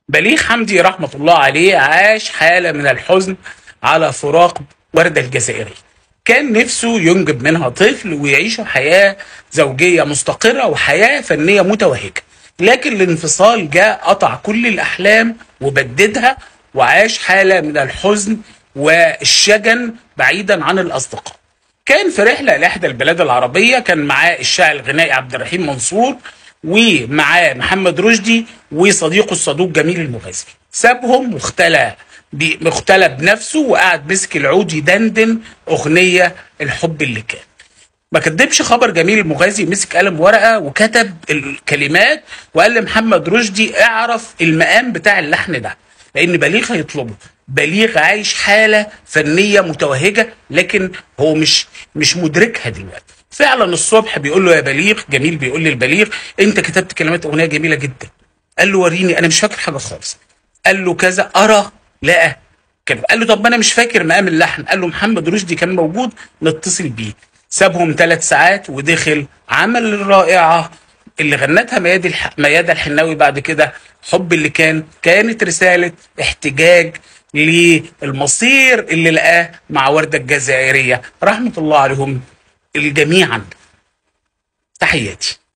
بليغ حمدي رحمة الله عليه عاش حالة من الحزن على فراق وردة الجزائري كان نفسه ينجب منها طفل ويعيشوا حياة زوجية مستقرة وحياة فنية متوهجة لكن الانفصال جاء قطع كل الأحلام وبددها وعاش حالة من الحزن والشجن بعيدا عن الأصدقاء كان في رحلة لإحدى البلاد العربية كان معاه الشاعر الغنائي عبد الرحيم منصور ومعاه محمد رشدي وصديقه الصدوق جميل المغازي سابهم واختلى ب- مختلى بنفسه وقعد مسك العود يدندن أغنية الحب اللي كان ما كدبش خبر جميل المغازي مسك قلم ورقة وكتب الكلمات وقال لمحمد رشدي اعرف المقام بتاع اللحن ده لأن بليغ هيطلبه بليغ عايش حالة فنية متوهجة لكن هو مش مش مدركها دلوقتي فعلا الصبح بيقول له يا بليغ جميل بيقول للبليغ انت كتبت كلمات اغنيه جميله جدا قال له وريني انا مش فاكر حاجه خالص قال له كذا ارى لا كده قال له طب ما انا مش فاكر مقام اللحن قال له محمد رشدي كان موجود نتصل بيه سابهم ثلاث ساعات ودخل عمل الرائعه اللي غنتها ميادة الح... ميادة الحناوي بعد كده حب اللي كان كانت رسالة احتجاج للمصير اللي لقاه مع وردة الجزائرية رحمة الله عليهم الجميعا تحياتي